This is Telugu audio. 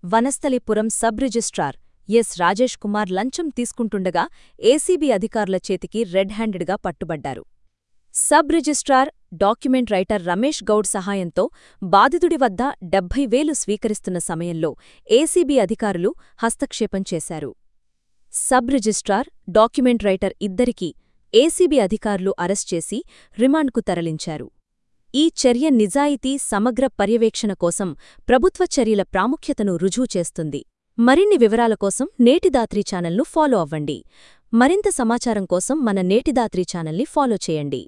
Vanasthalipuram sub registrar S Rajesh Kumar లంచం తీసుకుంటుండగా ఏసీబీ అధికారుల చేతికి రెడ్ హ్యాండెడ్గా పట్టుబడ్డారు sub registrar document writer Ramesh Goud సహాయంతో బాధితుడి వద్ద డెబ్బై వేలు స్వీకరిస్తున్న సమయంలో ఏసీబీ అధికారులు హస్తక్షేపం చేశారు సబ్ రిజిస్ట్రార్ డాక్యుమెంట్ రైటర్ ఇద్దరికీ ఏసీబీ అధికారులు అరెస్ట్ చేసి రిమాండ్కు తరలించారు ఈ చర్య నిజాయితీ సమగ్ర పర్యవేక్షణ కోసం ప్రభుత్వ చర్యల ప్రాముఖ్యతను రుజువు చేస్తుంది మరిన్ని వివరాల కోసం నేటిదాత్రి ఛానల్ను ఫాలో అవ్వండి మరింత సమాచారం కోసం మన నేటిదాత్రి ఛానల్ని ఫాలో చేయండి